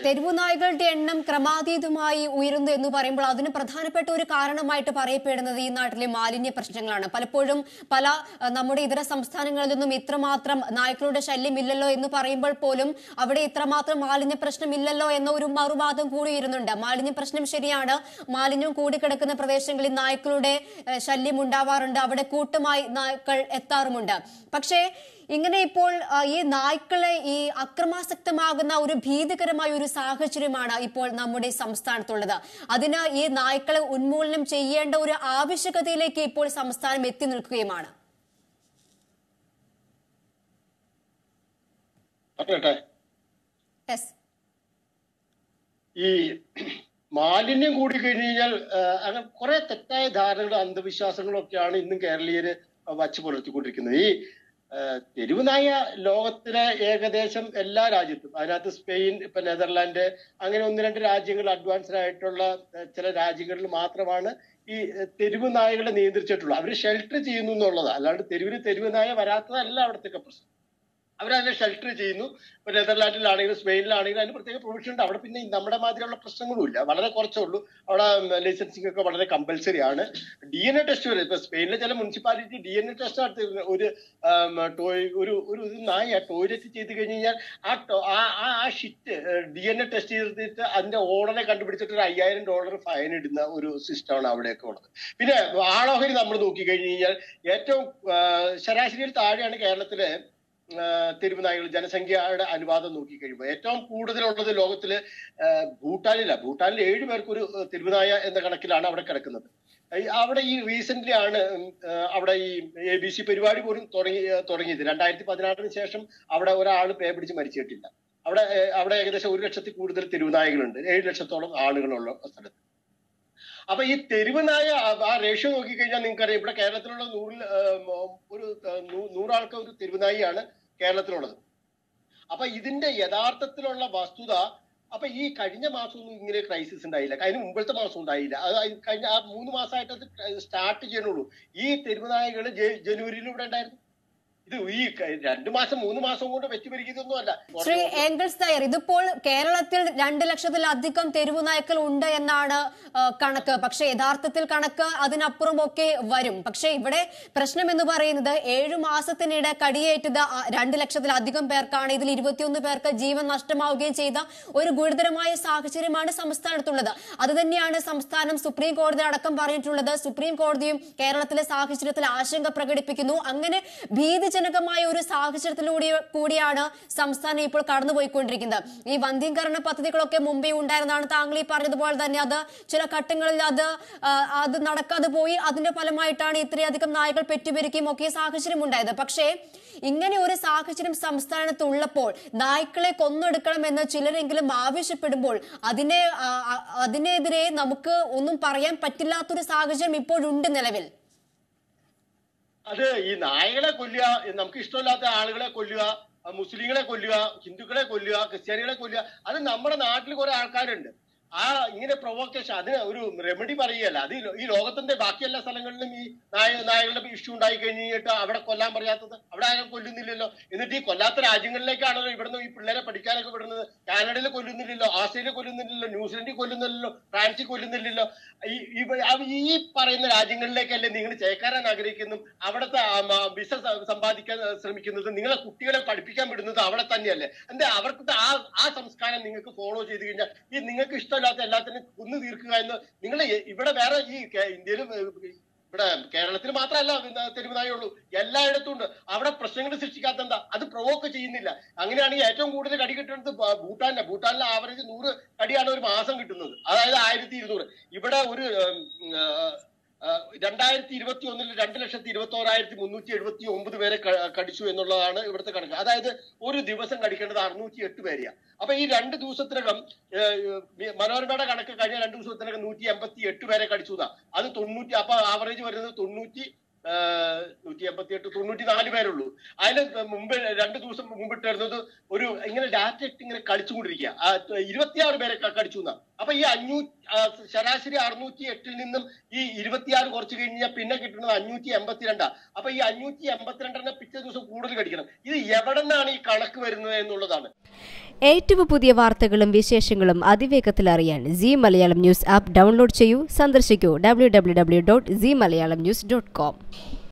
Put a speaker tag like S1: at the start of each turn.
S1: തെരുവു നായ്ക്കളുടെ എണ്ണം ക്രമാതീതമായി ഉയരുന്നു എന്ന് പറയുമ്പോൾ അതിന് പ്രധാനപ്പെട്ട ഒരു കാരണമായിട്ട് പറയപ്പെടുന്നത് ഈ നാട്ടിലെ മാലിന്യ പ്രശ്നങ്ങളാണ് പലപ്പോഴും പല അഹ്, നമ്മുടെ ഇതര സംസ്ഥാനങ്ങളിൽ നിന്നും ഇത്രമാത്രം നായ്ക്കളുടെ ശല്യം ഇല്ലല്ലോ എന്ന് പറയുമ്പോൾ പോലും അവിടെ ഇത്രമാത്രം മാലിന്യ പ്രശ്നമില്ലല്ലോ എന്ന ഒരു മറുവാദം കൂടി വരുന്നുണ്ട് മാലിന്യ പ്രശ്നം ശരിയാണ് മാലിന്യം കൂടിക്കിടക്കുന്ന പ്രദേശങ്ങളിൽ നായ്ക്കളുടെ ഏഹ്, ശല്യം ഉണ്ടാവാറുണ്ട് അവിടെ കൂട്ടമായി നായ്ക്കൾ എത്താറുമുണ്ട് പക്ഷേ ഇങ്ങനെ ഇപ്പോൾ ആ, ഈ നായ്ക്കളെ ഈ അക്രമാസക്തമാകുന്ന ഒരു ഭീതികരമായ ഒരു സാഹചര്യമാണ് ഇപ്പോൾ നമ്മുടെ സംസ്ഥാനത്തുള്ളത് അതിന് ഈ നായ്ക്കളെ ഉന്മൂലനം ചെയ്യേണ്ട ഒരു ആവശ്യകതയിലേക്ക് ഇപ്പോൾ സംസ്ഥാനം എത്തി നിൽക്കുകയുമാണ്
S2: പറയട്ടെ
S1: യെസ്
S2: ഈ മാലിന്യം കൂടി കഴിഞ്ഞു കഴിഞ്ഞാൽ ആഹ്, അങ്ങനെ കുറെ തെറ്റായ ധാരണകളും അന്ധവിശ്വാസങ്ങളും ഒക്കെയാണ് ഇന്നും കേരളീയര് വച്ചു പുലർത്തിക്കൊണ്ടിരിക്കുന്നത് ഈ ആഹ്, തെരുവ് നായ ലോകത്തിലെ ഏകദേശം എല്ലാ രാജ്യത്തും അതിനകത്ത് സ്പെയിൻ ഇപ്പൊ നെതർലാൻഡ് അങ്ങനെ ഒന്ന് രണ്ട് രാജ്യങ്ങൾ അഡ്വാൻസ്ഡ് ആയിട്ടുള്ള ആഹ്, ചില രാജ്യങ്ങളിൽ മാത്രമാണ് ഈ ആഹ്, തെരുവ് നായകളെ നിയന്ത്രിച്ചിട്ടുള്ളൂ അവർ ഷെൽട്ടർ ചെയ്യുന്നു എന്നുള്ളതാണ് അല്ലാണ്ട് തെരുവിന് തെരുവ് നായ വരാത്തതല്ല അവിടുത്തെ പ്രശ്നം അവരതിനെ ഷെൽട്ടർ ചെയ്യുന്നു ഇപ്പൊ നെതർലാൻഡിലാണെങ്കിലും സ്പെയിനിലാണെങ്കിലും അതിന് പ്രത്യേക പ്രൊവിഷൻ ഉണ്ട് അവിടെ പിന്നെ നമ്മുടെ മാതിരിയുള്ള പ്രശ്നങ്ങളും ഇല്ല വളരെ കുറച്ചേ ഉള്ളൂ അവിടെ ലൈസൻസിങ് ഒക്കെ വളരെ കമ്പൽസറി ആണ് ഡി എൻ എ ടെസ്റ്റ് വരെ ഇപ്പൊ സ്പെയിനിലെ ചില municipality D N A test നടത്തി ഒരു ആം, ടോയ് ഒരു ഒരു ഒരു നായ ടോയ്ലറ്റ് ചെയ്ത് കഴിഞ്ഞ് കഴിഞ്ഞാൽ ആ ടോ- ആ ആ- ആ ഷിറ്റ് ഡി എൻ എ ടെസ്റ്റ് ചെയ്തിട്ട് അതിന്റെ ഓണറെ കണ്ടുപിടിച്ചിട്ട് ഒരു അയ്യായിരം ഡോളർ ഫൈൻ ഇടുന്ന ഒരു സിസ്റ്റമാണ് അവിടെയൊക്കെ ഉള്ളത് പിന്നെ ആളോഹരി നമ്മൾ നോക്കി കഴിഞ്ഞ് കഴിഞ്ഞാൽ ഏറ്റവും ആ, ശരാശരിയിൽ താഴെയാണ് കേരളത്തിലെ ആ, തെരുവ് നായകൾ ജനസംഖ്യയുടെ അനുപാതം നോക്കി കഴിയുമ്പോൾ ഏറ്റവും കൂടുതലുള്ളത് ലോകത്തില് ആ, ഭൂട്ടാനില ഭൂട്ടാനിൽ ഏഴ് പേർക്ക് ഒരു തെരുവ് നായ എന്ന കണക്കിലാണ് അവിടെ കിടക്കുന്നത് ഈ അവിടെ ഈ റീസെന്റ് ആണ് ഉം, ആ, അവിടെ ഈ എ ബി സി പരിപാടി പോലും തുടങ്ങി തുടങ്ങിയത് രണ്ടായിരത്തി പതിനാറിന് ശേഷം അവിടെ ഒരാൾ പേ പിടിച്ച് മരിച്ചിട്ടില്ല അവിടെ ഏ, അവിടെ ഏകദേശം ഒരു ലക്ഷത്തിൽ കൂടുതൽ തെരുവ് നായകളുണ്ട് ഏഴ് ലക്ഷത്തോളം ആളുകളുള്ള സ്ഥലത്ത് അപ്പൊ ഈ തെരുവ് നായ ആ- ആ റേഷ്യോ നോക്കിക്കഴിഞ്ഞാൽ നിങ്ങൾക്കറിയാം ഇവിടെ കേരളത്തിലുള്ള നൂറിൽ ആ, മ- ഒരു ആ, നൂ- നൂറാൾക്ക് ഒരു തെരുവ് നായിയാണ് കേരളത്തിലുള്ളത് അപ്പൊ ഇതിന്റെ യഥാർത്ഥത്തിലുള്ള വസ്തുത അപ്പൊ ഈ കഴിഞ്ഞ മാസമൊന്നും ഇങ്ങനെ ക്രൈസിസ് ഉണ്ടായില്ല അതിന് മുമ്പത്തെ മാസം ഉണ്ടായില്ല അത് അത് കഴിഞ്ഞ ആ മൂന്ന് മാസമായിട്ട് അത് സ്റ്റാർട്ട് ചെയ്യണുള്ളൂ ഈ തെരുവ് നായകൾ ജനുവരിയിൽ ഇവിടെ ഉണ്ടായിരുന്നു ഇത് ഈ ക- രണ്ട് മാസം മൂന്ന് മാസം കൊണ്ട് വെച്ച് പെരുകിയതൊന്നും അല്ല
S1: ശ്രീ ഏംഗിൾസ് നായർ ഇതിപ്പോൾ കേരളത്തിൽ രണ്ട് ലക്ഷത്തിലധികം തെരുവു നായ്ക്കൾ ഉണ്ട് എന്നാണ് ആ, കണക്ക് പക്ഷേ യഥാർത്ഥത്തിൽ കണക്ക് അതിനപ്പുറം ഒക്കെ വരും പക്ഷേ ഇവിടെ പ്രശ്നം എന്ന് പറയുന്നത് ഏഴു മാസത്തിനിടെ കടിയേറ്റത് ആ രണ്ട് ലക്ഷത്തിലധികം പേർക്കാണ് ഇതിൽ ഇരുപത്തിയൊന്ന് പേർക്ക് ജീവൻ നഷ്ടമാവുകയും ചെയ്ത ഒരു ഗുരുതരമായ സാഹചര്യമാണ് സംസ്ഥാനത്തുള്ളത് അത് തന്നെയാണ് സംസ്ഥാനം സുപ്രീം കോടതി അടക്കം പറഞ്ഞിട്ടുള്ളത് സുപ്രീം കോടതിയും കേരളത്തിലെ സാഹചര്യത്തിൽ ആശങ്ക പ്രകടിപ്പിക്കുന്നു അങ്ങനെ ഭീതിജനകമായ ഒരു സാഹചര്യത്തിലൂടെ കൂടിയാണ് സംസ്ഥാനം ഇപ്പോൾ കടന്നുപോയിക്കൊണ്ടിരിക്കുന്നത് ഈ വന്ധ്യീകരണ പദ്ധതികളൊക്കെ മുമ്പേ ഉണ്ടായിരുന്നതാണ് താങ്കൾ ഈ പറഞ്ഞതുപോലെ തന്നെ അത് ചില ഘട്ടങ്ങളിൽ അത് ആ, അത് നടക്കാതെ പോയി അതിന്റെ ഫലമായിട്ടാണ് ഇത്രയധികം നായകൾ പെറ്റുപെരുക്കുകയും ഒക്കെ സാഹചര്യം ഉണ്ടായത് പക്ഷേ ഇങ്ങനെ ഒരു സാഹചര്യം സംസ്ഥാനത്ത് ഉള്ളപ്പോൾ നായ്ക്കളെ കൊന്നൊടുക്കണമെന്ന് ചിലരെങ്കിലും ആവശ്യപ്പെടുമ്പോൾ അതിനെ ആ, ആ, അതിനെതിരെ നമുക്ക് ഒന്നും പറയാൻ പറ്റില്ലാത്തൊരു സാഹചര്യം ഇപ്പോഴുണ്ട് നിലവിൽ
S2: അത് ഈ നായകളെ കൊല്ലുക നമുക്ക് ഇഷ്ടമില്ലാത്ത ആളുകളെ കൊല്ലുക ആ മുസ്ലിങ്ങളെ കൊല്ലുക ഹിന്ദുക്കളെ കൊല്ലുക ക്രിസ്ത്യാനികളെ കൊല്ലുക അത് നമ്മുടെ നാട്ടിൽ കുറെ ആൾക്കാരുണ്ട് ആ ഇങ്ങനെ പ്രൊവോക്കേഷൻ അതിന് ഒരു റെമഡി പറയുകയല്ല അത് ഈ ലോ- ഈ ലോകത്തിന്റെ ബാക്കി എല്ലാ സ്ഥലങ്ങളിലും ഈ നായ നായകളുടെ ഇഷ്യൂ ഉണ്ടായി കഴിഞ്ഞിട്ട് അവിടെ കൊല്ലാൻ പറയാത്തത് അവിടെ ആരും കൊല്ലുന്നില്ലല്ലോ എന്നിട്ട് ഈ കൊല്ലാത്ത രാജ്യങ്ങളിലേക്കാണല്ലോ ഇവിടുന്ന് ഈ പിള്ളേരെ പഠിക്കാനൊക്കെ വിടുന്നത് കാനഡയിൽ കൊല്ലുന്നില്ലല്ലോ ആസ്ട്രേലിയ കൊല്ലുന്നില്ലല്ലോ ന്യൂസിലൻഡിൽ കൊല്ലുന്നില്ലല്ലോ ഫ്രാൻസിൽ കൊല്ലുന്നില്ലല്ലോ ഈ ഇവ- അവ- ഈ പറയുന്ന രാജ്യങ്ങളിലേക്കല്ലേ നിങ്ങൾ ചേക്കാരാൻ ആഗ്രഹിക്കുന്നു അവിടുത്തെ ബിസിനസ് സമ്പാദിക്കാൻ ആ, ശ്രമിക്കുന്നത് നിങ്ങളെ കുട്ടികളെ പഠിപ്പിക്കാൻ വിടുന്നത് അവിടെ തന്നെയല്ലേ എന്താ അവർക്ക് ആ ആ സംസ്കാരം നിങ്ങൾക്ക് ഫോളോ ചെയ്ത് കഴിഞ്ഞാൽ ഈ നിങ്ങൾക്ക് ഇഷ്ടമില്ലാത്ത എല്ലാത്തിനും കൊന്നു തീർക്കുക എന്ന് നിങ്ങൾ ഇവിടെ വേറെ ഈ കേ- ഇന്ത്യയിലും ഏ, ഇവിടെ കേരളത്തിൽ മാത്രമല്ല പിന്നെ തെരുവുനായുള്ളൂ എല്ലായിടത്തും ഉണ്ട് അവിടെ പ്രശ്നങ്ങൾ സൃഷ്ടിക്കാത്ത എന്താ അത് പ്രൊവോക്ക് ചെയ്യുന്നില്ല അങ്ങനെയാണെങ്കിൽ ഏറ്റവും കൂടുതൽ കടി കിട്ടുന്നത് ഭ- ഭൂട്ടാനിലെ ഭൂട്ടാനിലെ ആവറേജ് നൂറ് കടിയാണ് ഒരു മാസം കിട്ടുന്നത് അതായത് ആയിരത്തി ഇരുന്നൂറ് ഇവിടെ ഒരു ഉം, ആ, ആ, രണ്ടായിരത്തി ഇരുപത്തി ഒന്നിൽ രണ്ട് ലക്ഷത്തി ഇരുപത്തി ഓരായിരത്തി മുന്നൂറ്റി എഴുപത്തി ഒമ്പത് പേരെ ക- കടിച്ചു എന്നുള്ളതാണ് ഇവിടുത്തെ കണക്ക് അതായത് ഒരു ദിവസം കടിക്കേണ്ടത് അറുന്നൂറ്റി എട്ട് പേരെയാണ് അപ്പൊ ഈ രണ്ട് ദിവസത്തിനകം ഏഹ്, ഏഹ്, മനോരമയുടെ കണക്ക് കഴിഞ്ഞ രണ്ട് ദിവസത്തിനകം നൂറ്റി എൺപത്തി എട്ട് പേരെ കടിച്ചു എന്നാ. അത് തൊണ്ണൂറ്റി അപ്പൊ ആവറേജ് വരുന്നത് തൊണ്ണൂറ്റി നൂറ്റി എൺപത്തി എട്ട് തൊണ്ണൂറ്റി നാല് പേരുള്ളൂ അതിന് മുമ്പ് രണ്ട് ദിവസം മുമ്പ് ഇട്ടിരുന്നത് ഒരു ഇങ്ങനെ ഡാറ്റ ഇട്ട് ഇങ്ങനെ കളിച്ചുകൊണ്ടിരിക്കുക ഇരുപത്തിയാറ് പേരെ ക- കടിച്ചു എന്നാ അപ്പൊ ഈ അഞ്ഞൂ ആ, ശരാശരി അറുന്നൂറ്റി എട്ടിൽ നിന്നും ഈ ഇരുപത്തിയാറ് കുറച്ച് കഴിഞ്ഞാൽ പിന്നെ കിട്ടുന്നത് അഞ്ഞൂറ്റി എൺപത്തിരണ്ടാ അപ്പൊ ഈ അഞ്ഞൂറ്റി എൺപത്തിരണ്ടെണ്ണം പിറ്റേ ദിവസം കൂടുതൽ കടിക്കണം ഇത് എവിടെ നിന്നാണ് ഈ കണക്ക് വരുന്നത് എന്നുള്ളതാണ്
S3: ഏറ്റവും പുതിയ വാർത്തകളും വിശേഷങ്ങളും അതിവേഗത്തിൽ അറിയാൻ C Malayalam news app download ചെയ്യൂ സന്ദർശിക്കൂ W W W dot C Malayalam news dot com